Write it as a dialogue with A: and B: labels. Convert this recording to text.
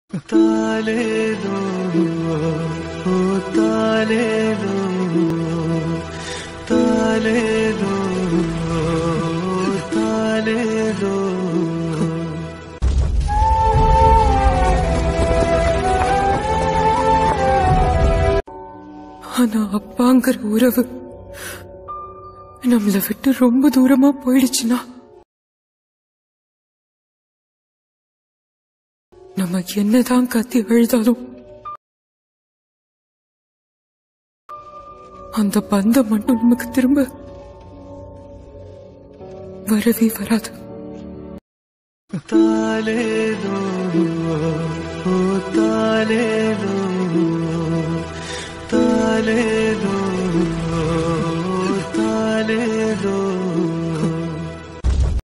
A: ತಾಲೇಲೋ ಓ ತಾಲೇಲೋ ತಾಲೇಲೋ ತಾಲೇಲೋ
B: ஆனா அப்பாங்கிற உறவு நம்மளை விட்டு ரொம்ப தூரமா போயிடுச்சுன்னா நம்ம என்னதான் கத்தி அழுதாலும் அந்த பந்தம் மட்டும் நமக்கு திரும்ப வரவே வராது
A: ತಾಲೇಲೋ ಓ ತಾಲೇಲೋ ತಾಲೇಲೋ